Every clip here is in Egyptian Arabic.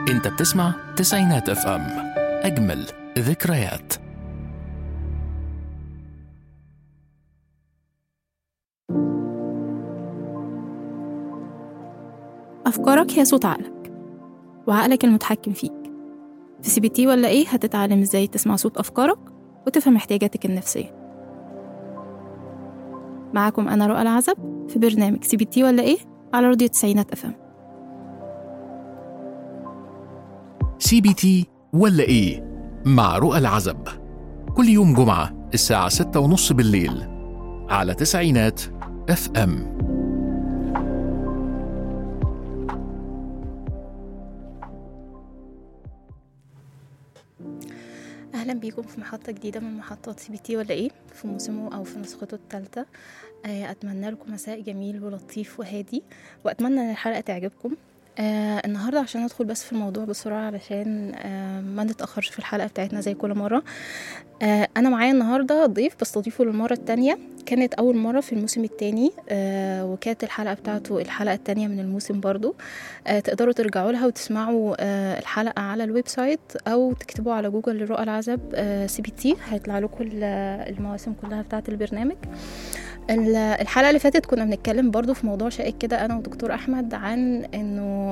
انت بتسمع تسعينات اف ام اجمل ذكريات أفكارك هي صوت عقلك وعقلك المتحكم فيك في سي بي تي ولا إيه هتتعلم إزاي تسمع صوت أفكارك وتفهم احتياجاتك النفسية معاكم أنا رؤى العزب في برنامج سي بي تي ولا إيه على راديو تسعينات أفهم سي بي تي ولا ايه مع رؤى العزب كل يوم جمعة الساعة ستة ونص بالليل على تسعينات اف ام أهلا بيكم في محطة جديدة من محطات سي بي تي ولا إيه في موسمه أو في نسخته الثالثة أتمنى لكم مساء جميل ولطيف وهادي وأتمنى إن الحلقة تعجبكم آه النهارده عشان ندخل بس في الموضوع بسرعه علشان آه ما نتاخرش في الحلقه بتاعتنا زي كل مره آه انا معايا النهارده ضيف بستضيفه للمره التانية كانت اول مره في الموسم التاني آه وكانت الحلقه بتاعته الحلقه التانية من الموسم برضو آه تقدروا ترجعوا لها وتسمعوا آه الحلقه على الويب سايت او تكتبوا على جوجل لرؤى العزب آه سي بي تي هيطلع لكم المواسم كلها بتاعه البرنامج الحلقه اللي فاتت كنا بنتكلم برضو في موضوع شائك كده انا ودكتور احمد عن انه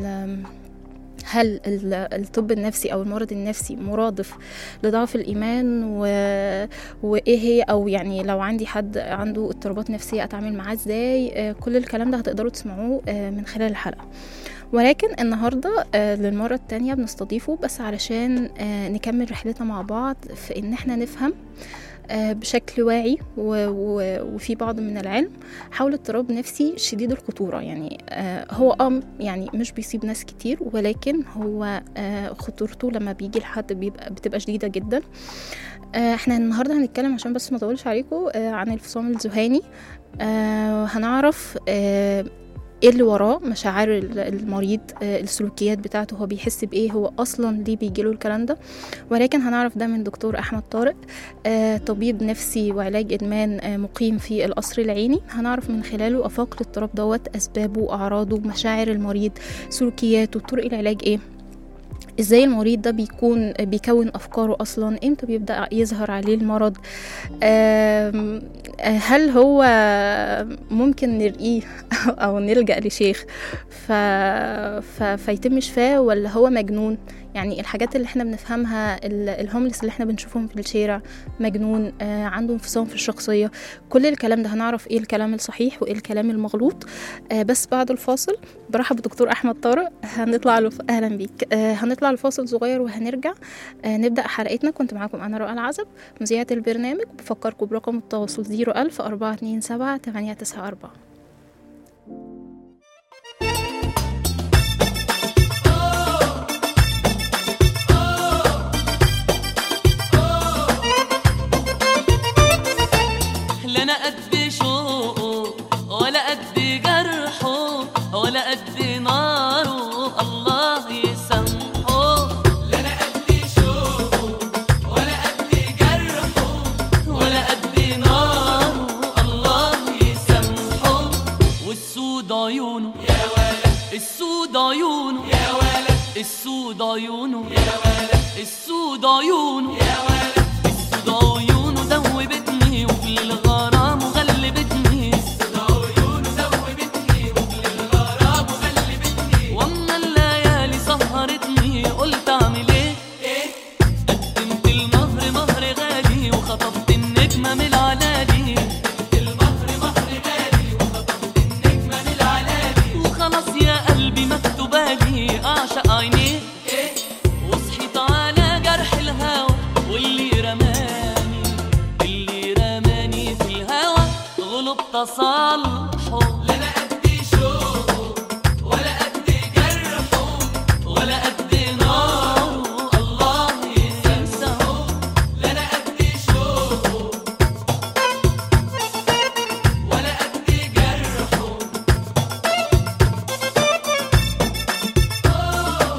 هل الطب النفسي او المرض النفسي مرادف لضعف الايمان و... وايه هي او يعني لو عندي حد عنده اضطرابات نفسيه اتعامل معاه ازاي كل الكلام ده هتقدروا تسمعوه من خلال الحلقه ولكن النهارده للمره التانية بنستضيفه بس علشان نكمل رحلتنا مع بعض في ان احنا نفهم بشكل واعي وفي بعض من العلم حول اضطراب نفسي شديد الخطوره يعني هو اه يعني مش بيصيب ناس كتير ولكن هو خطورته لما بيجي لحد بيبقى بتبقى شديده جدا احنا النهارده هنتكلم عشان بس ما اطولش عليكم عن الفصام الذهاني هنعرف ايه اللي وراه مشاعر المريض السلوكيات بتاعته هو بيحس بايه هو اصلا ليه بيجيله الكلام ده ولكن هنعرف ده من دكتور احمد طارق طبيب نفسي وعلاج ادمان مقيم في القصر العيني هنعرف من خلاله افاق الاضطراب دوت اسبابه اعراضه مشاعر المريض سلوكياته طرق العلاج ايه ازاي المريض ده بيكون بيكون افكاره اصلا امتى بيبدا يظهر عليه المرض هل هو ممكن نرقيه او نلجا لشيخ ف... ف... فيتم شفاه ولا هو مجنون يعني الحاجات اللي احنا بنفهمها الهوملس اللي احنا بنشوفهم في الشارع مجنون آه عنده انفصام في الشخصيه كل الكلام ده هنعرف ايه الكلام الصحيح وايه الكلام المغلوط آه بس بعد الفاصل برحب بدكتور احمد طارق هنطلع له اهلا بيك آه هنطلع لفاصل صغير وهنرجع آه نبدا حلقتنا كنت معاكم انا رؤى العزب مذيعه البرنامج بفكركم برقم التواصل 01000 427 894 لا قد شوقه ولا قد جرحه ولا قد ناره الله يسامحه لا انا قد شوقه ولا قد جرحه ولا قد ناره الله يسامحه والسود عيونه يا ولد السود عيونه يا ولد السود عيونه يا ولد السود عيونه يا ولد السود عيونه دوبتني وفي الغرام وغلبتني واما الليالي سهرتني قلت اعمل ايه قدمت المهر مهر غالي وخطفت النجمه من العلالي وخلاص يا قلبي مكتوبالي اعشق عينيه وصحيت على جرح الهوى واللي رماني اللي رماني في الهوى غلب تصالحه لا انا قد شوقه ولا قد جرحه ولا قد ناره الله يسامحه لا انا قد شوقه ولا قد جرحه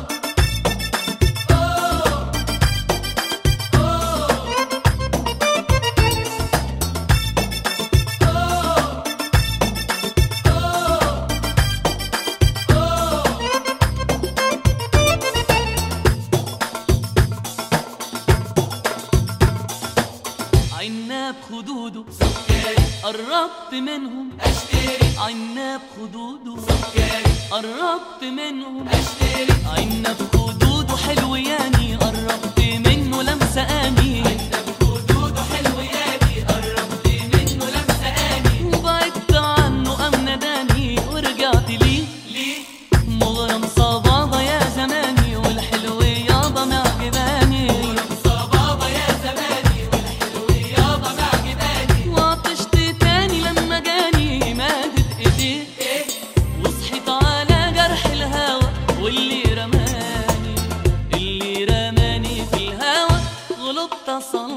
قربت منهم اشتري عناب خدوده سكري قربت منهم اشتري عناب خدوده حلو ياني قربت منه لمسه اني عناب خدوده حلو ياني قربت منه لمسه اني وبعدت عنه قام ناداني ورجعت ليه ليه مغرم صبابة يا زماني والحلو يابا معجباني مغرم صبابة يا زماني والحلو يابا معجباني وعطشت تاني لما جاني مادت ايديه وصحيت على جرح الهوى واللي رماني اللي رماني في الهوى غلبت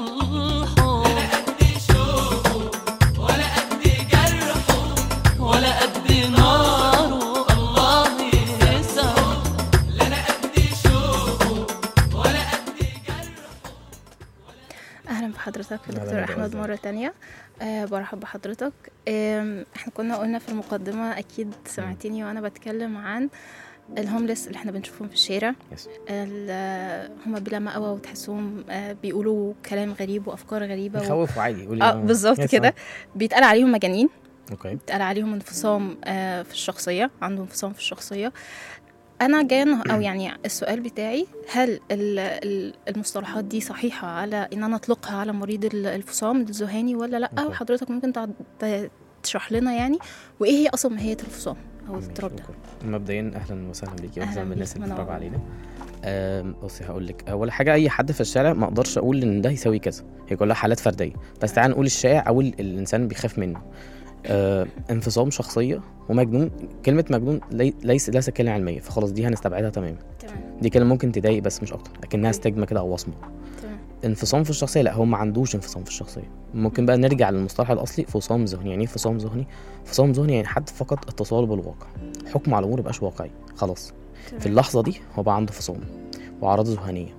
اصلحه ولا قد شوقه ولا قد جرحه ولا قد ناره الله يسعه لا انا قد شوقه ولا قد جرحه اهلا بحضرتك أهلاً دكتور بك، احمد أهلاً. مره تانية أه برحب بحضرتك آم، احنا كنا قلنا في المقدمه اكيد سمعتني وانا بتكلم عن الهوملس اللي احنا بنشوفهم في الشارع يس ال- هم بلا مأوى وتحسهم آه، بيقولوا كلام غريب وافكار غريبه و... يخوفوا عادي يقول اه بالظبط يس، كده بيتقال عليهم مجانين اوكي بيتقال عليهم انفصام آه، في الشخصيه عنده انفصام في الشخصيه انا جايه إنه- او يعني السؤال بتاعي هل ال- ال- المصطلحات دي صحيحه على ان انا اطلقها على مريض ال- الفصام الذهاني ولا لا أوكي. وحضرتك ممكن تع- ت- تشرح لنا يعني وايه هي اصلا ماهيه الفصام او ماشي، الاضطراب ده أوكي. مبدئيا اهلا وسهلا بيكي أهلاً واهلا بيك، بالناس اللي منور. بتتفرج علينا آم، بصي هقول لك اول حاجه اي حد في الشارع ما اقدرش اقول ان ده يساوي كذا هي كلها حالات فرديه بس تعال نقول الشائع او ال- الانسان بيخاف منه آه انفصام شخصيه ومجنون كلمه مجنون لي- ليس ليس كلمه علميه فخلاص دي هنستبعدها تماما تمام دي كلمه ممكن تضايق بس مش اكتر لكنها استجمه كده او وصمه تمام انفصام في الشخصيه لا هو ما عندوش انفصام في الشخصيه ممكن بقى نرجع للمصطلح الاصلي فصام ذهني يعني ايه فصام ذهني فصام ذهني يعني حد فقد اتصال بالواقع حكم على الامور مبقاش واقعي خلاص تمام. في اللحظه دي هو بقى عنده فصام واعراض ذهنيه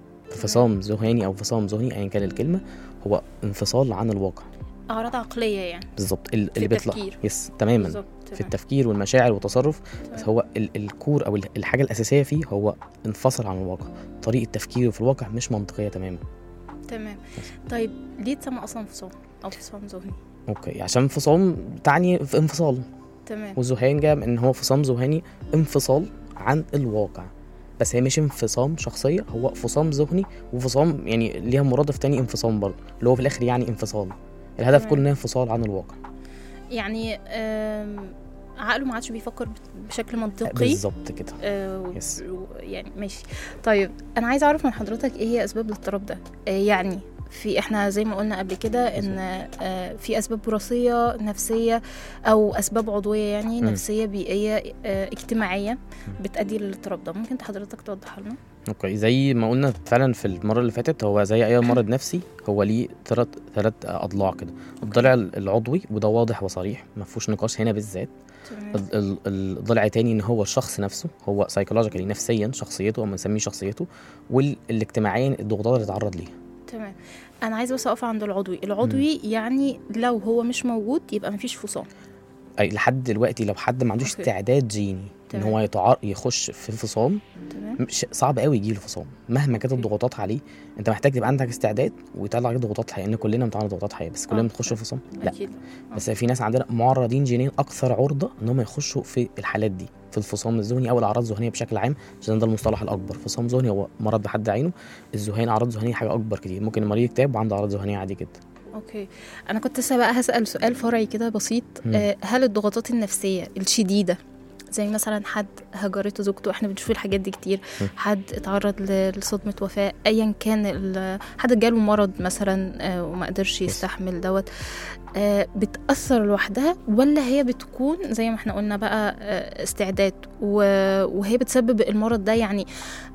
فصام ذهاني او فصام ذهني ايا كان الكلمه هو انفصال عن الواقع اعراض عقليه يعني بالظبط ال- اللي بيطلع التفكير. يس تماما بالظبط في تمام. التفكير والمشاعر والتصرف بس تمام. هو ال- الكور او ال- الحاجه الاساسيه فيه هو انفصل عن الواقع طريقه تفكيره في الواقع مش منطقيه تماما تمام طيب ليه تسمى اصلا انفصام او انفصام ذهني اوكي عشان انفصام تعني في انفصال تمام والذهان جاء من ان هو فصام ذهاني انفصال عن الواقع بس هي مش انفصام شخصيه هو فصام ذهني وفصام يعني ليها مرادف تاني انفصام برضه اللي هو في الاخر يعني انفصال الهدف تمام. كله انها انفصال عن الواقع يعني آم، عقله ما عادش بيفكر بشكل منطقي بالظبط كده آه، و- يس. و- يعني ماشي طيب انا عايزه اعرف من حضرتك ايه هي اسباب الاضطراب ده آه، يعني في احنا زي ما قلنا قبل كده ان آه، في اسباب وراثيه نفسيه او اسباب عضويه يعني مم. نفسيه بيئيه آه، اجتماعيه بتؤدي للاضطراب ده ممكن حضرتك توضحها لنا اوكي زي ما قلنا فعلا في المره اللي فاتت هو زي اي مرض نفسي هو ليه ثلاث ثلاث اضلاع كده الضلع العضوي وده واضح وصريح ما فيهوش نقاش هنا بالذات تمام ال- ال- الضلع التاني ان هو الشخص نفسه هو سايكولوجيكالي نفسيا شخصيته او بنسميه شخصيته والاجتماعيا الضغوطات اللي اتعرض ليها تمام انا عايزه بس اقف عند العضوي العضوي يعني لو هو مش موجود يبقى مفيش فصام اي لحد دلوقتي لو حد ما عندوش أوكي. استعداد جيني ان تمام. هو يتعر يخش في انفصام تمام مش صعب قوي يجيله فصام مهما كانت أوكي. الضغوطات عليه انت محتاج تبقى عندك استعداد ويطلع عليه ضغوطات حياه لان كلنا بنتعرض لضغوطات حياه بس كلنا آه. بنخش في فصام لا اكيد بس في ناس عندنا معرضين جينيا اكثر عرضه ان هم يخشوا في الحالات دي في الفصام الذهني او الاعراض الذهنيه بشكل عام عشان ده المصطلح الاكبر فصام ذهني هو مرض بحد عينه الذهان اعراض ذهنيه حاجه اكبر كتير ممكن المريض يكتئب وعنده اعراض ذهنيه عادي جدا اوكي انا كنت لسه بقى هسال سؤال فرعي كده بسيط مم. آه هل الضغوطات النفسيه الشديده زي مثلا حد هجرته زوجته احنا بنشوف الحاجات دي كتير مم. حد اتعرض ل- لصدمه وفاه ايا كان ال- حد جاله مرض مثلا آه وما قدرش يستحمل دوت آه بتاثر لوحدها ولا هي بتكون زي ما احنا قلنا بقى آه استعداد و- وهي بتسبب المرض ده يعني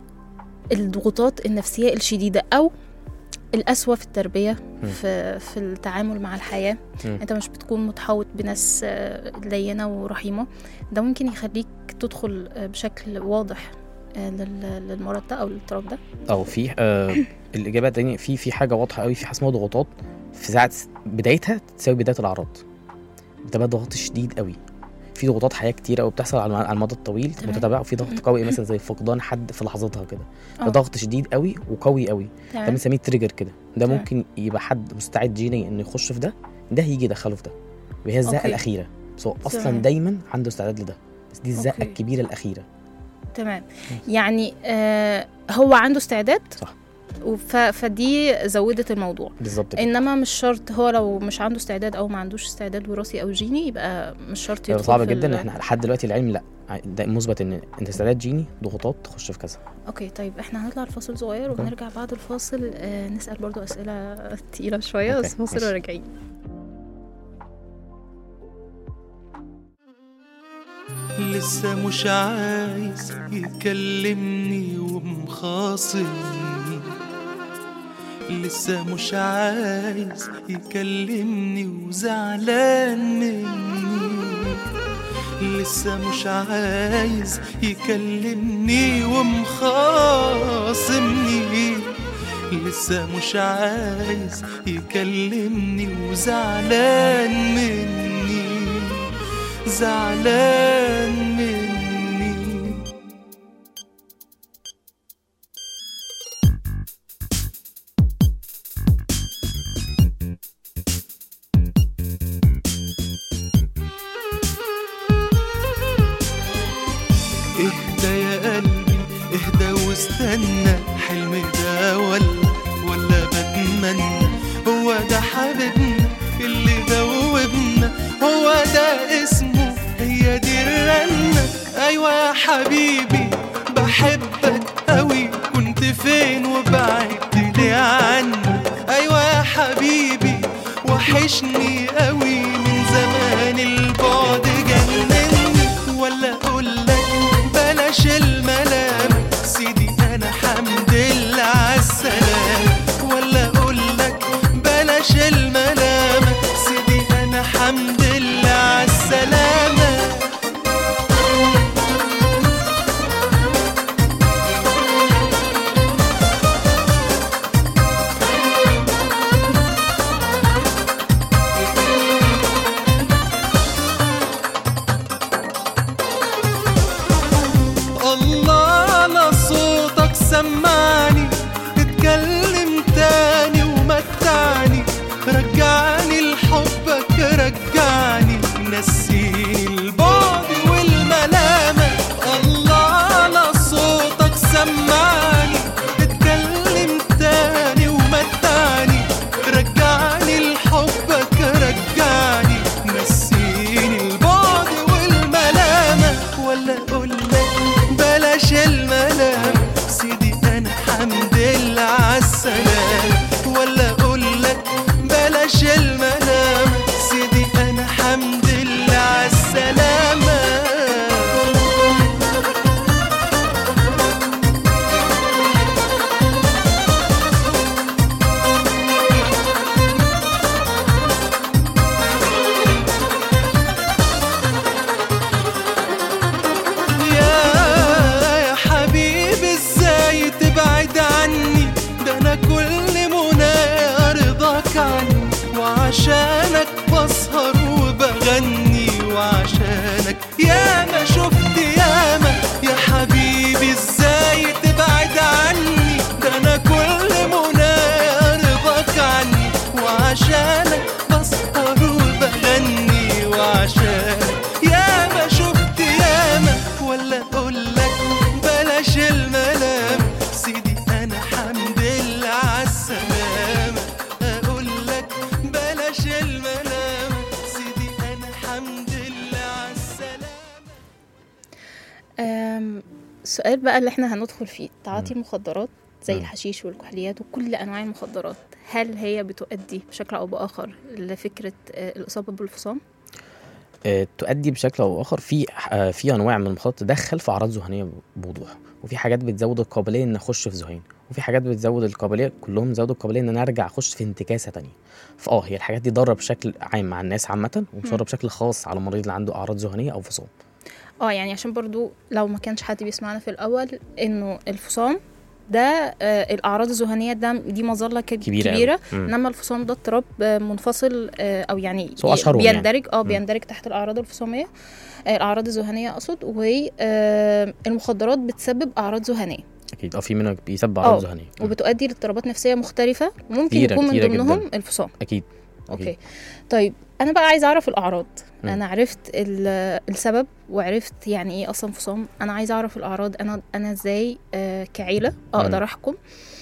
الضغوطات النفسيه الشديده او القسوه في التربيه مم. في في التعامل مع الحياه مم. انت مش بتكون متحوط بناس آه، لينه ورحيمه ده ممكن يخليك تدخل آه، بشكل واضح آه، لل- للمرض ده او للاضطراب ده او في آه الاجابه التانية في في حاجه واضحه قوي في حاجه اسمها ضغوطات في ساعه بدايتها تساوي بدايه الاعراض بتبقى ضغط شديد قوي في ضغوطات حياه كتير قوي بتحصل على على المدى الطويل تمام. متتابعه وفي ضغط قوي مثلا زي فقدان حد في لحظتها كده آه. ده ضغط شديد قوي وقوي قوي ده تمام بنسميه تريجر كده ده تمام. ممكن يبقى حد مستعد جينيا انه يخش في ده ده هيجي يدخله في ده وهي الزقه أوكي. الاخيره بس هو اصلا تمام. دايما عنده استعداد لده بس دي الزقه أوكي. الكبيره الاخيره تمام يعني آه هو عنده استعداد صح. وف... فدي زودت الموضوع بالظبط كده انما مش شرط هو لو مش عنده استعداد او ما عندوش استعداد وراثي او جيني يبقى مش شرط هو يدخل صعب في جدا ال- احنا لحد دلوقتي العلم لا ده مثبت ان انت استعداد جيني ضغوطات تخش في كذا اوكي طيب احنا هنطلع الفاصل صغير أوكي. وهنرجع بعد الفاصل آه نسال برضو اسئله تقيله شويه أوكي، بس فاصل ماشي. وراجعين لسه مش عايز يكلمني ومخاصمني لسه مش عايز يكلمني وزعلان مني لسه مش عايز يكلمني ومخاصمني لسه مش عايز يكلمني وزعلان مني زعلان مني اهدى يا قلبي اهدى واستنى حلم ده ولا ولا بتمنى هو ده حبيبنا اللي دوبنا هو ده اسمه هي دي الرنة ايوه يا حبيبي بحبك قوي كنت فين وبعدت ليه عني ايوه يا حبيبي وحشني قوي من زمان البعد جنني ولا اقول لك بلاش الملام سيدي انا حمد لله عالسلام ولا اقول لك بلاش الملام سيدي انا حمد لله عالسلامه الله على صوتك سمعني اتكلم تاني ومتعني رجعني لحبك رجعني نسيني البعد والملامة الله على صوتك سمعني اتكلم تاني ومتعني رجعني لحبك رجعني نسيني البعد والملامة ولا اقول لك بلاش الملام سيدي انا حمد لله عالسلام ولا اقول لك بلاش الملام سيدي انا حمد لله عالسلامه يا يا حبيبي ازاي تبعد عني ده انا كل منايا رضاك عني وعشانك بسهر وبغني وعشانك يا ما شفت ياما يا حبيبي ازاي تبعد عني ده انا كل منايا رضاك عني وعشانك بسهر وبغني وعشانك يا ما شفت ياما ولا اقول لك بلاش الملام سيدي انا حمد لله عالسلامة اقول لك بلاش الملام سيدي انا حمد لله عالسلامة آم، السؤال بقى اللي احنا هندخل فيه تعاطي المخدرات زي مم. الحشيش والكحوليات وكل انواع المخدرات هل هي بتؤدي بشكل او باخر لفكره آه، الاصابه بالفصام آه، تؤدي بشكل او اخر في آه، في انواع من المخدرات تدخل في اعراض ذهنيه بوضوح وفي حاجات بتزود القابليه ان اخش في ذهان وفي حاجات بتزود القابليه كلهم بيزودوا القابليه ان انا ارجع اخش في انتكاسه تانية فاه هي الحاجات دي ضاره بشكل عام مع الناس عامه ومضره بشكل خاص على المريض اللي عنده اعراض ذهنيه او فصام اه يعني عشان برضو لو ما كانش حد بيسمعنا في الاول انه الفصام ده آه الاعراض الذهنيه ده دي مظله كب- كبيرة أوي. كبيره مم. انما الفصام ده اضطراب آه، منفصل آه، او يعني بس هو أشهرهم يعني. بيندرج اه مم. بيندرج تحت الاعراض الفصاميه آه، الاعراض الذهنيه اقصد والمخدرات بتسبب اعراض ذهنيه اكيد اه في منها بيسبب اعراض آه، ذهنيه مم. وبتؤدي لاضطرابات نفسيه مختلفه ممكن كتيرة- يكون من كتيرة ضمنهم جداً. الفصام اكيد اوكي أكيد. طيب انا بقى عايزه اعرف الاعراض مم. انا عرفت ال- السبب وعرفت يعني ايه اصلا فصام انا عايزه اعرف الاعراض انا انا ازاي آه، كعيله اقدر احكم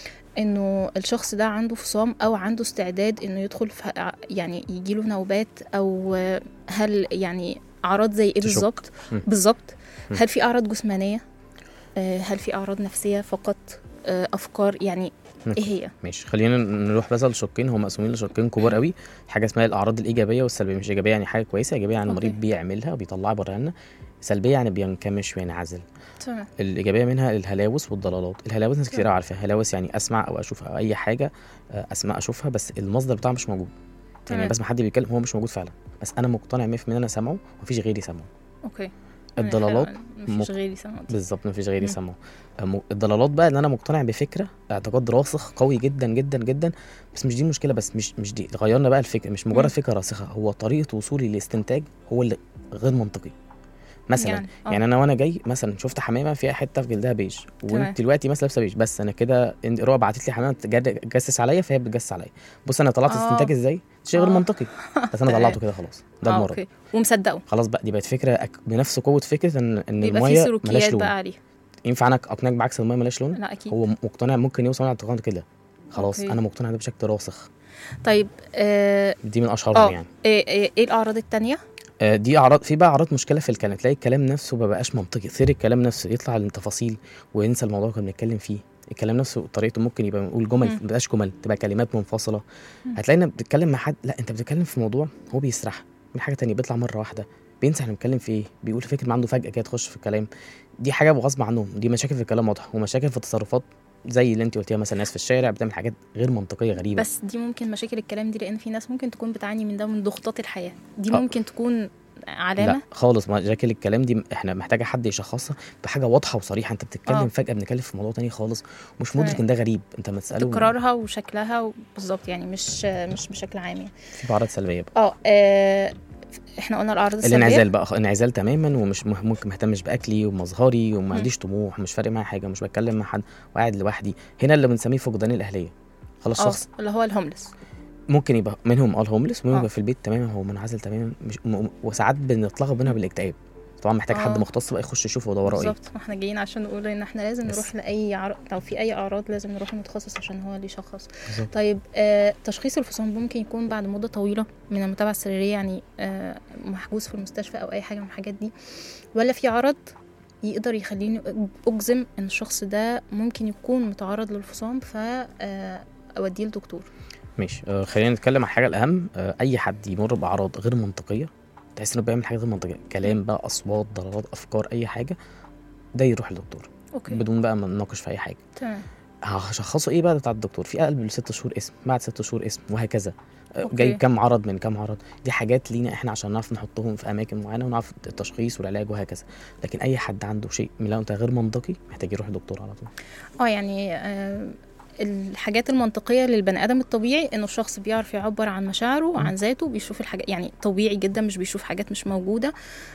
انه الشخص ده عنده فصام او عنده استعداد انه يدخل في يعني يجيله نوبات او آه، هل يعني اعراض زي ايه تشك. بالظبط مم. بالظبط مم. هل في اعراض جسمانيه آه، هل في اعراض نفسيه فقط آه، افكار يعني ايه هي ماشي خلينا نروح بس لشقين هم مقسومين لشقين كبار قوي حاجه اسمها الاعراض الايجابيه والسلبيه مش ايجابيه يعني حاجه كويسه ايجابيه يعني أوكي. المريض بيعملها وبيطلعها بره لنا سلبيه يعني بينكمش وينعزل تمام الايجابيه منها الهلاوس والضلالات الهلاوس ناس كتير عارفاها هلاوس يعني اسمع او اشوف او اي حاجه آه، اسمع اشوفها بس المصدر بتاعها مش موجود يعني تمام. بسمع حد بيتكلم هو مش موجود فعلا بس انا مقتنع 100% ان انا سامعه ومفيش غيري سامعه اوكي الضلالات مفيش مق- غيري سمع بالظبط مفيش غيري مم. سامعه أم- الضلالات بقى ان انا مقتنع بفكره اعتقاد راسخ قوي جدا جدا جدا بس مش دي المشكله بس مش مش دي غيرنا بقى الفكره مش مجرد مم. فكره راسخه هو طريقه وصولي للاستنتاج هو اللي غير منطقي مثلا يعني يعني, آه. يعني انا وانا جاي مثلا شفت حمامه فيها حته في جلدها بيج تمام. وانت دلوقتي مثلا لابسه بيج بس انا كده انت روى بعتت لي حمامه تجد- تجسس عليا فهي بتجسس عليا بص انا طلعت آه. استنتاج ازاي شيء غير آه. منطقي بس انا طلعته كده خلاص ده آه، المرض اوكي ومصدقه خلاص بقى دي بقت فكره أك... بنفس قوه فكره ان ان بيبقى في الميه ملاش سلوكيات لون بقى عليه ينفع انا اقنعك بعكس الميه ملاش لون لا اكيد هو مقتنع ممكن يوصل لاعتقاد كده خلاص أوكي. انا مقتنع ده بشكل راسخ طيب آه دي من اشهرهم اه يعني ايه, إيه, ايه الاعراض التانية آه، دي اعراض في بقى اعراض مشكله في الكلام تلاقي الكلام نفسه ما بقاش منطقي ثير الكلام نفسه يطلع للتفاصيل وينسى الموضوع اللي كنا بنتكلم فيه الكلام نفسه طريقته ممكن يبقى نقول جمل مم. ما تبقاش جمل تبقى كلمات منفصله مم. هتلاقينا بتتكلم مع حد لا انت بتتكلم في موضوع هو بيسرح من حاجه تانية بيطلع مره واحده بينسى احنا بنتكلم في ايه بيقول فكره ما عنده فجاه كده تخش في الكلام دي حاجه غصب عنهم دي مشاكل في الكلام واضحه ومشاكل في التصرفات زي اللي انت قلتيها مثلا ناس في الشارع بتعمل حاجات غير منطقيه غريبه بس دي ممكن مشاكل الكلام دي لان في ناس ممكن تكون بتعاني من ده من ضغوطات الحياه دي آه. ممكن تكون علامه لا خالص مشاكل الكلام دي احنا محتاجه حد يشخصها بحاجه واضحه وصريحه انت بتتكلم آه. فجاه بنتكلم في موضوع تاني خالص مش تمام. مدرك ان ده غريب انت ما تساله تكرارها وشكلها بالظبط يعني مش مش بشكل عام يعني في اعراض سلبيه بقى اه آه، احنا قلنا الاعراض السلبيه الانعزال بقى انعزال تماما ومش مه- ممكن مهتمش باكلي ومظهري وما مم. عنديش طموح مش فارق معايا حاجه مش بتكلم مع حد وقاعد لوحدي هنا اللي بنسميه فقدان الاهليه خلاص اه شخص اللي هو الهوملس ممكن يبقى منهم اه الهوملس وممكن آه. يبقى في البيت تماما هو منعزل تماما مش م... وساعات بنتلخبط بينها بالاكتئاب طبعا محتاج حد آه. مختص بقى يخش يشوف هو ده وراه ايه بالظبط احنا جايين عشان نقول ان احنا لازم بس. نروح لاي عر... لو في اي اعراض لازم نروح لمتخصص عشان هو اللي يشخص بالظبط. طيب آه تشخيص الفصام ممكن يكون بعد مده طويله من المتابعه السريريه يعني آه محجوز في المستشفى او اي حاجه من الحاجات دي ولا في عرض يقدر يخليني اجزم ان الشخص ده ممكن يكون متعرض للفصام ف آه، اوديه لدكتور ماشي آه خلينا نتكلم عن الحاجه الاهم آه اي حد يمر باعراض غير منطقيه تحس انه بيعمل حاجه غير منطقيه كلام بقى اصوات ضربات افكار اي حاجه ده يروح للدكتور اوكي بدون بقى ما نناقش في اي حاجه تمام هشخصه ايه بقى بتاع الدكتور في قلب ست شهور اسم بعد ست شهور اسم وهكذا آه، أوكي. جاي كام عرض من كام عرض دي حاجات لينا احنا عشان نعرف نحطهم في اماكن معينه ونعرف التشخيص والعلاج وهكذا لكن اي حد عنده شيء من اللي انت غير منطقي محتاج يروح لدكتور على طول اه يعني آه، الحاجات المنطقية للبني آدم الطبيعي إنه الشخص بيعرف يعبر عن مشاعره وعن ذاته بيشوف الحاجات يعني طبيعي جدا مش بيشوف حاجات مش موجودة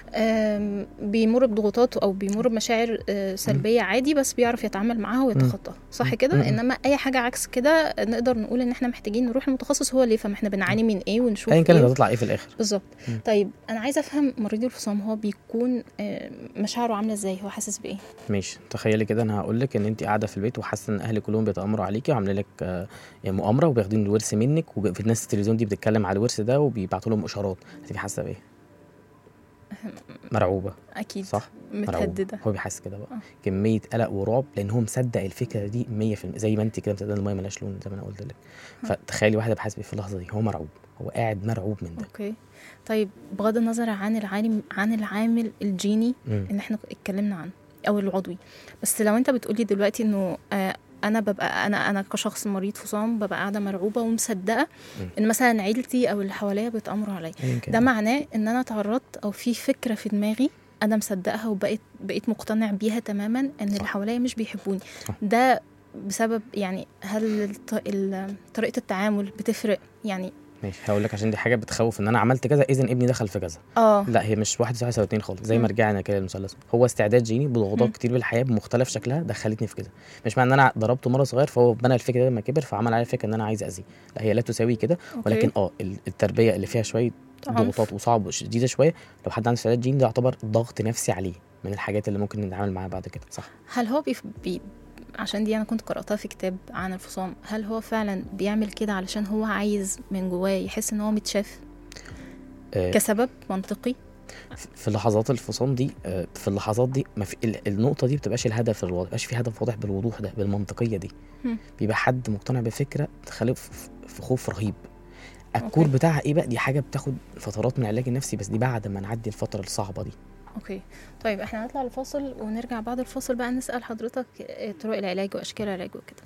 آم، بيمر بضغوطات أو بيمر بمشاعر آه، سلبية عادي بس بيعرف يتعامل معاها ويتخطاها صح مم. كده مم. إنما أي حاجة عكس كده نقدر نقول إن إحنا محتاجين نروح لمتخصص هو اللي يفهم إحنا بنعاني من إيه ونشوف ايا كانت إيه هتطلع ايه في الاخر بالظبط مم. طيب أنا عايزة أفهم مريض الفصام هو بيكون آه، مشاعره عاملة إزاي هو حاسس بإيه ماشي تخيلي كده انا هقول لك ان انت قاعده في البيت وحاسه ان اهلك كلهم بيتامروا عليكي وعاملين لك آه، يعني مؤامره وبياخدين الورث منك وفي الناس التلفزيون دي بتتكلم على الورث ده وبيبعتوا لهم اشارات هتبقي حاسه بايه مرعوبه أكيد صح مرعوب. متهددة هو بيحس كده بقى آه. كميه قلق ورعب لان هو مصدق الفكره دي 100% زي ما انت كده مصدقه ان الميه ملهاش لون زي ما انا قلت لك فتخيلي واحد بيحس بيه في اللحظه دي هو مرعوب هو قاعد مرعوب من ده اوكي طيب بغض النظر عن العالم عن العامل الجيني مم. اللي احنا اتكلمنا عنه او العضوي بس لو انت بتقولي دلوقتي انه آه انا ببقى انا انا كشخص مريض فصام ببقى قاعده مرعوبه ومصدقه مم. ان مثلا عيلتي او اللي حواليا بيتامروا عليا أياً كان. ده معناه ان انا تعرضت او في فكره في دماغي انا مصدقها وبقيت بقيت مقتنع بيها تماما ان اللي صح. حواليا مش بيحبوني صح. ده بسبب يعني هل الط- ال- طريقه التعامل بتفرق يعني ماشي هقول لك عشان دي حاجه بتخوف ان انا عملت كذا اذا ابني دخل في كذا اه لا هي مش واحد يساوي اتنين خالص زي ما مم. رجعنا كده للمثلث هو استعداد جيني بضغوطات مم. كتير بالحياه بمختلف شكلها دخلتني في كده مش معنى ان انا ضربته مره صغير فهو بنى الفكره ده لما كبر فعمل عليا فكره ان انا عايز اذيه لا هي لا تساوي كده أوكي. ولكن اه ال- التربيه اللي فيها شويه عنف. ضغوطات وصعب شديده شويه لو حد عنده استعداد جين ده يعتبر ضغط نفسي عليه من الحاجات اللي ممكن نتعامل معاها بعد كده صح هل هو بيف... بي... عشان دي انا كنت قرأتها في كتاب عن الفصام هل هو فعلا بيعمل كده علشان هو عايز من جواه يحس ان هو متشاف آه، كسبب منطقي في لحظات الفصام دي آه، في اللحظات دي ما في ال- النقطه دي بتبقاش الهدف الواضح بيبقاش في هدف واضح بالوضوح ده بالمنطقيه دي هم. بيبقى حد مقتنع بفكره تخليه في في خوف رهيب الكور أوكي. بتاعها ايه بقى دي حاجه بتاخد فترات من العلاج النفسي بس دي بعد ما نعدي الفتره الصعبه دي اوكي طيب احنا هنطلع الفاصل ونرجع بعد الفاصل بقى نسأل حضرتك آه، طرق العلاج واشكال العلاج وكده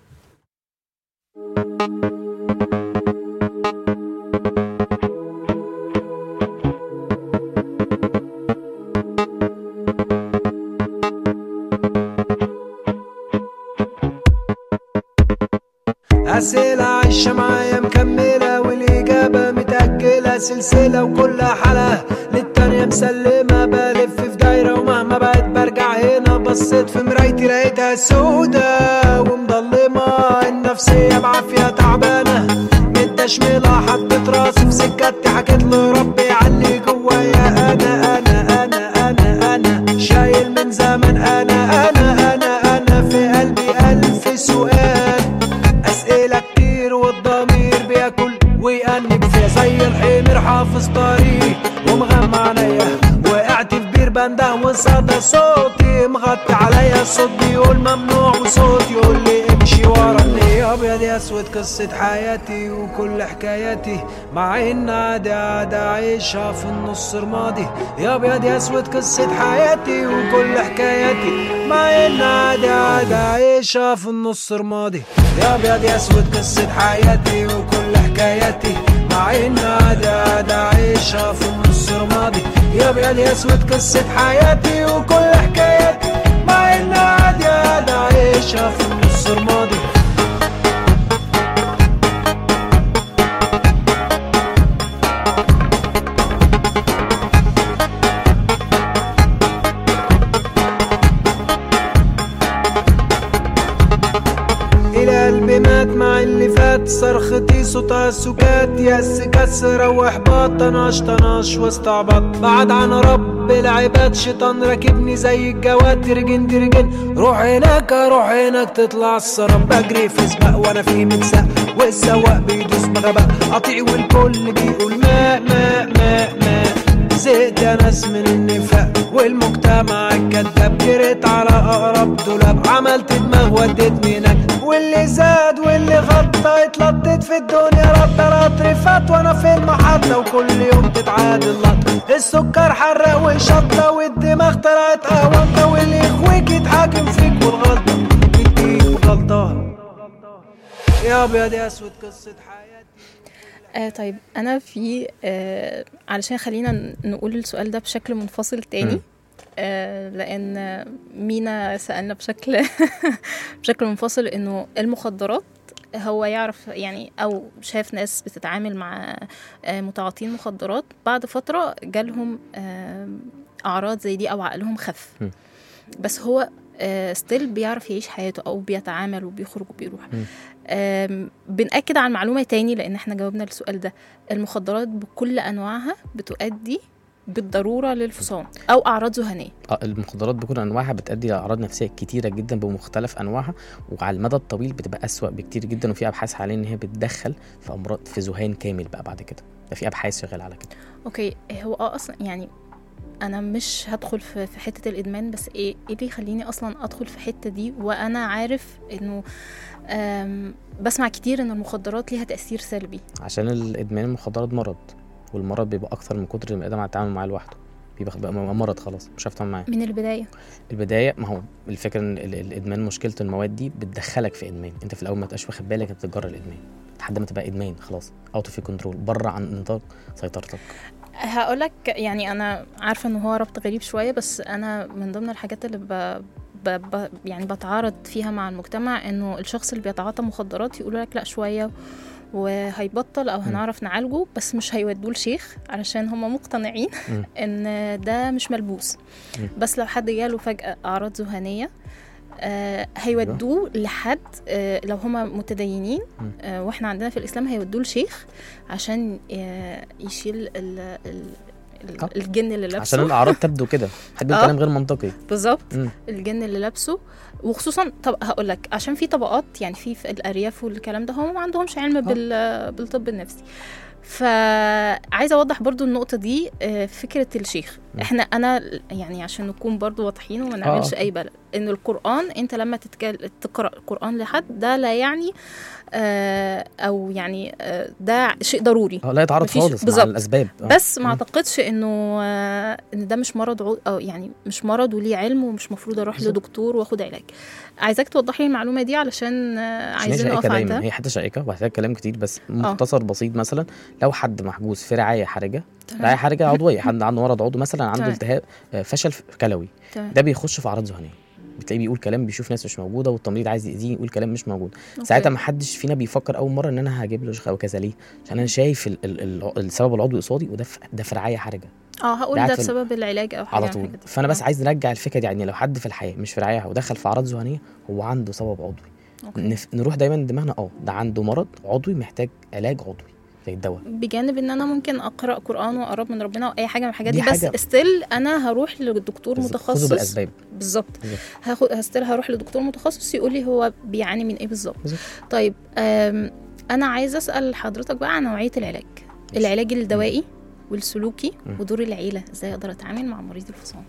أسئلة عايشة معايا مكملة والإجابة متأجلة سلسلة وكل حلقة للتانية مسلمة بلف في دايرة ومهما بقت برجع هنا بصيت في مرايتي لقيتها سودة ومضلمة النفسية بعافية تعبانة متشملة حطيت راسي في سكتي حكيت لربي علي جوايا أنا أنا أنا أنا أنا شايل من زمن أنا أنا أنا أنا في قلبي ألف سؤال أسئلة كتير والضمير بياكل ويأنب فيها زي الحمير حافظ طريق ومغمى عينيا وقعت في بير بنده وصدى صوتي مغطي عليا الصوت بيقول ممنوع وصوت يقول لي امشي ورا يا ابيض يا اسود قصة حياتي وكل حكاياتي مع ان عادي عادي عايشها في النص رمادي يا ابيض يا اسود قصة حياتي وكل حكاياتي مع ان عادي عادي عايشها في النص رمادي يا ابيض يا اسود قصة حياتي وكل حكاياتي مع ان عادي عادي عايشها في النص رمادي يا ابيض يا اسود قصة حياتي وكل حكاياتي مع ان عادي عادي عايشها في النص رمادي الى قلبي مات مع اللي فات صرختي صوتها سكات يأس كسرة واحباط طناش طناش واستعبط بعد عن رب العباد شيطان راكبني زي الجواد ترجن ترجن روح هناك روح هناك تطلع السراب بجري في سباق وانا في متساق والسواق بيدوس بغباء قطيع والكل بيقول ماء ماء ماء ماء زهقت يا ناس من النفاق والمجتمع الكذاب جريت على اقرب دولاب عملت دماغ وديتني هناك واللي زاد واللي غطى اتلطت في الدنيا رد رطر فات وانا في المحطة وكل يوم تتعادل لط السكر حرق وشطة والدماغ طلعت قهوة واللي يخويك يتحاكم فيك والغلطة تديك غلطان يا ابيض يا اسود قصة حياتي آه طيب انا في آه علشان خلينا ن- نقول السؤال ده بشكل منفصل تاني مم. آه لان مينا سالنا بشكل بشكل منفصل انه المخدرات هو يعرف يعني او شاف ناس بتتعامل مع آه متعاطين مخدرات بعد فتره جالهم آه اعراض زي دي او عقلهم خف مم. بس هو ستيل بيعرف يعيش حياته او بيتعامل وبيخرج وبيروح مم. آم، بنأكد على المعلومة تاني لأن احنا جاوبنا السؤال ده المخدرات بكل أنواعها بتؤدي بالضرورة للفصام أو أعراض ذهنية آه، المخدرات بكل انواعها بتؤدي لاعراض نفسيه كتيره جدا بمختلف انواعها وعلى المدى الطويل بتبقى اسوأ بكتير جدا وفي ابحاث حاليا ان هي بتدخل في امراض في ذهان كامل بقى بعد كده ده في ابحاث شغاله على كده أوكي هو اه أصلا يعني أنا مش هدخل في في حتة الإدمان بس إيه إيه اللي يخليني أصلا أدخل في الحتة دي وأنا عارف إنه آم، بسمع كتير إن المخدرات ليها تأثير سلبي عشان الادمان المخدرات مرض والمرض بيبقى اكتر من كتر البني ادم على التعامل معاه لوحده بيبقى بقى مرض خلاص مش عارف تتعامل معاه من البداية البدايه ما هو الفكره ان ال- الادمان مشكله المواد دي بتدخلك في ادمان انت في الاول ما تبقاش واخد بالك انت بتتجرى الادمان لحد ما تبقى ادمان خلاص اوت اوف كنترول بره عن نطاق سيطرتك هقولك يعني انا عارفه ان هو ربط غريب شويه بس انا من ضمن الحاجات اللي ب... ب... ب... يعني بتعارض فيها مع المجتمع انه الشخص اللي بيتعاطى مخدرات يقولوا لك لا شويه وهيبطل او هنعرف نعالجه بس مش هيودوه لشيخ علشان هم مقتنعين مم. ان ده مش ملبوس مم. بس لو حد جاله فجاه اعراض ذهانيه آه هيودوه لحد آه لو هما متدينين مم. آه واحنا عندنا في الاسلام هيودوه لشيخ عشان آه يشيل ال ال ال- آه. الجن اللي لابسه عشان الاعراض تبدو كده تبدو آه. كلام غير منطقي بالظبط مم. الجن اللي لابسه وخصوصا طب هقول لك عشان في طبقات يعني في في الارياف والكلام ده هم ما عندهمش علم بال بالطب النفسي فعايزه اوضح برضو النقطه دي آه، فكره الشيخ م. احنا انا يعني عشان نكون برضو واضحين وما نعملش اي بلد ان القران انت لما تتكلم تقرا القران لحد ده لا يعني آه، او يعني آه، ده شيء ضروري اه لا يتعارض مفيش- خالص مع بالظبط. الاسباب آه. بس ما مم. اعتقدش انه آه، ان ده مش مرض عو... او يعني مش مرض وليه علم ومش مفروض اروح بالظبط. لدكتور واخد علاج عايزاك توضح لي المعلومه دي علشان آه، عشان هي عايزين نقف شائكه دايما عندها هي حته شائكه وهتحتاج كلام كتير بس مختصر بسيط مثلا لو حد محجوز في رعايه حرجه تمام. رعايه حرجه عضويه حد عنده مرض عضوي مثلا عنده تمام. التهاب آه، فشل كلوي تمام. ده بيخش في اعراض ذهنيه بتلاقيه بيقول كلام بيشوف ناس مش موجوده والتمريض عايز يأذيه يقول كلام مش موجود أوكي. ساعتها ما حدش فينا بيفكر اول مره ان انا هجيب له شيخ او كذا ليه عشان انا شايف ال ال ال السبب العضوي قصادي وده في ده في رعايه حرجه اه هقول ده ده في ال- بسبب العلاج او حاجه على من طول الحاجات دي. فانا بس آه. عايز نرجع الفكره دي يعني لو حد في الحياه مش في رعايه ودخل في اعراض ذهنيه هو عنده سبب عضوي أوكي. نف... نروح دايما دماغنا اه ده عنده مرض عضوي محتاج علاج عضوي زي الدواء بجانب ان انا ممكن اقرا قران واقرب من ربنا واي حاجه من الحاجات دي دي, بس حاجة- ستيل انا هروح لدكتور بس- خذوا متخصص بالاسباب بالظبط بالظبط. هاخد هستيل هروح لدكتور متخصص يقول لي هو بيعاني من ايه بالظبط بالظبط. طيب أم انا عايزه اسال حضرتك بقى عن نوعيه العلاج العلاج الدوائي والسلوكي مم. ودور العيله ازاي اقدر اتعامل مع مريض الفصام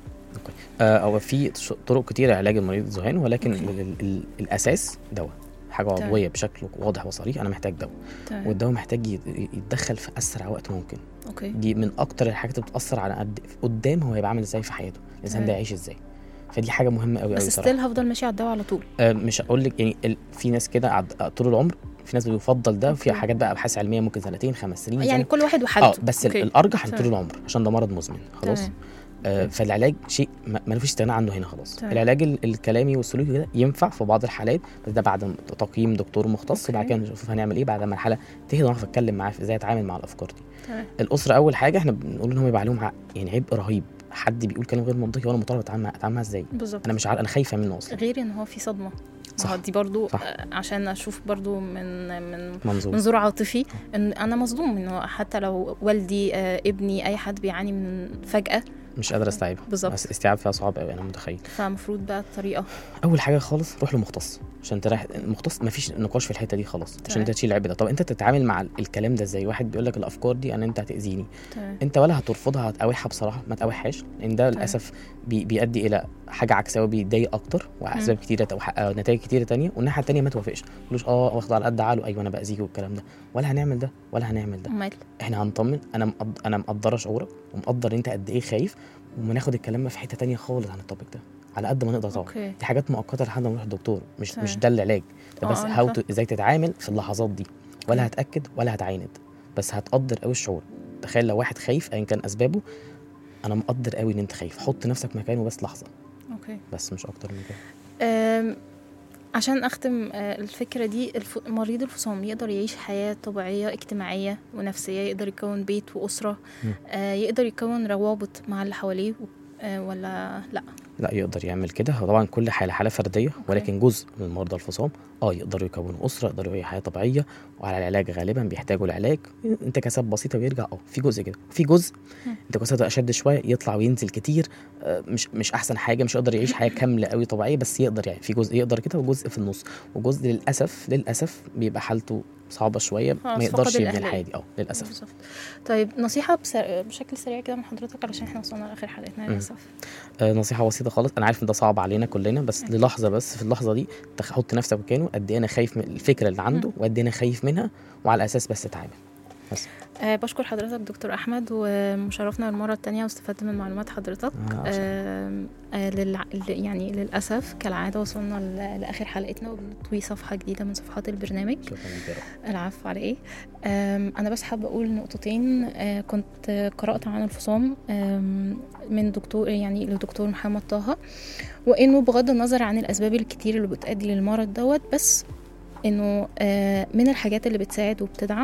آه او في ش- طرق كتير لعلاج المريض الذهاني ولكن أوكي. ال ال ال الاساس دواء حاجه تمام. عضويه بشكل واضح وصريح انا محتاج دواء تمام والدواء محتاج يت- يتدخل في اسرع وقت ممكن اوكي دي من اكتر الحاجات اللي بتاثر على قد قدام هو هيبقى عامل ازاي في حياته الانسان ده تمام. يعيش ازاي فدي حاجه مهمه قوي بس قوي صراحه ستيل هفضل ماشي على الدواء على طول آه، مش هقول لك يعني ال- في ناس كده عد- طول العمر في ناس بيفضل ده وفي أوكي. حاجات بقى ابحاث علميه ممكن سنتين خمس سنين يعني سنة. كل واحد اه وحالته بس ال- أوكي. الارجح ان طول تمام. العمر عشان ده مرض مزمن خلاص تمام. آه فالعلاج شيء ما ما فيش استغناء عنه هنا خلاص تمام. العلاج ال- الكلامي والسلوكي كده ينفع في بعض الحالات بس ده بعد تقييم دكتور مختص أوكي. وبعد كده نشوف هنعمل ايه بعد ما الحاله تهدى ونعرف اتكلم معاه في ازاي اتعامل مع الافكار دي تمام الاسره اول حاجه احنا بنقول ان هم يبقى عليهم ع- يعني عبء رهيب حد بيقول كلام غير منطقي وانا مطالب اتعامل معاه اتعامل معاه ازاي بالظبط انا مش عارف انا خايفه منه اصلا غير ان هو في صدمه صح. صح دي برضو صح. آه، عشان اشوف برضو من من منظور منظور عاطفي ان انا مصدوم انه حتى لو والدي آه، ابني اي حد بيعاني من فجاه مش قادر استوعبها بالظبط. بس استيعاب فيها صعب قوي انا متخيل فمفروض بقى الطريقه اول حاجه خالص روح لمختص عشان تريح المختص مفيش نقاش في الحته دي خلاص عشان تمام. انت تشيل العيب ده طب انت تتعامل مع ال- الكلام ده ازاي واحد بيقول لك الافكار دي انا انت هتاذيني تمام انت ولا هترفضها هتقاوحها بصراحه ما تقاوحهاش لان ده للاسف بي بيؤدي الى حاجه عكسيه وبيضايق اكتر واسباب كتيره او ح- أو نتائج كتيره تانية والناحيه التانية ما توافقش تقولوش اه واخد على قد عقله ايوه انا باذيك والكلام ده ولا هنعمل ده ولا هنعمل ده امال احنا هنطمن انا مقد... انا مقدره شعورك ومقدر انت قد ايه خايف وناخد الكلام في حته تانية خالص عن التوبيك ده على قد ما نقدر طبعا اوكي دي حاجات مؤقته لحد ما نروح الدكتور مش تمام. مش ده العلاج ده اه، بس انا هاو فاهمة. ازاي تتعامل في اللحظات دي ولا اوكي. هتاكد ولا هتعاند بس هتقدر قوي الشعور تخيل لو واحد خايف ايا كان اسبابه انا مقدر قوي ان انت خايف حط نفسك مكانه بس لحظه اوكي بس مش اكتر من كده أم، عشان اختم آه، الفكره دي الف... مريض الفصام يقدر يعيش حياه طبيعيه اجتماعيه ونفسيه يقدر يكون بيت واسره مم. آه، يقدر يكون روابط مع اللي حواليه آه، ولا لا لا يقدر يعمل كده هو طبعا كل حاله حاله فرديه ولكن جزء من مرضى الفصام اه يقدروا يكونوا اسره يقدروا يعيشوا حياه طبيعيه وعلى العلاج غالبا بيحتاجوا العلاج انتكاسات بسيطه ويرجع اه في جزء كده في جزء مم. انتكاساته اشد شويه يطلع وينزل كتير آه، مش مش احسن حاجه مش يقدر يعيش حياه كامله قوي طبيعيه بس يقدر يعني في جزء يقدر كده وجزء في النص وجزء للاسف للاسف بيبقى حالته صعبه شويه خلاص، ما يقدرش فقد يبني الأهلية. الحياه دي اه للاسف بالظبط طيب نصيحه بسر... بشكل سريع كده من حضرتك علشان احنا وصلنا لاخر حلقتنا مم. للاسف آه، نصيحة بسيطة خالص أنا عارف إن ده صعب علينا كلنا بس أكيد. للحظة بس في اللحظة دي تخ- حط نفسك مكانه قد إيه أنا خايف من الفكرة اللي عنده مم. وقد إيه أنا خايف منها وعلى أساس بس تتعامل بس أه بشكر حضرتك دكتور احمد ومشرفنا المره الثانيه واستفدت من معلومات حضرتك آه، أه أه للع... ل- يعني للاسف كالعاده وصلنا ل... لاخر حلقتنا وبنطوي صفحه جديده من صفحات البرنامج شكرا لك يا رب. العفو على ايه أم، انا بس حابه اقول نقطتين أه، كنت قرات عن الفصام أم، من دكتور يعني لدكتور محمد طه وانه بغض النظر عن الاسباب الكتير اللي بتؤدي للمرض دوت بس انه أه، من الحاجات اللي بتساعد وبتدعم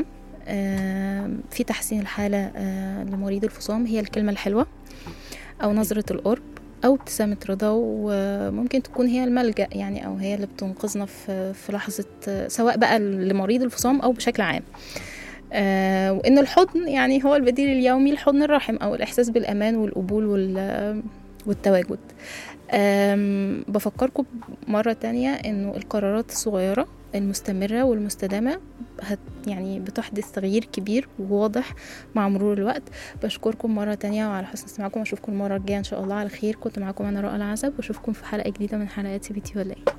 أه، في تحسين الحاله أه، لمريض الفصام هي الكلمه الحلوه او نظره القرب او ابتسامه رضا وممكن تكون هي الملجا يعني او هي اللي بتنقذنا في في لحظه سواء بقى لمريض الفصام او بشكل عام آه وان الحضن يعني هو البديل اليومي لحضن الرحم او الاحساس بالامان والقبول وال والتواجد آم، بفكركم مرة تانية انه القرارات الصغيرة المستمرة والمستدامة هت يعني بتحدث تغيير كبير وواضح مع مرور الوقت بشكركم مرة تانية وعلى حسن استماعكم واشوفكم المرة الجاية ان شاء الله على خير كنت معاكم انا رؤى العزب واشوفكم في حلقة جديدة من حلقات سي بي تي ولا ايه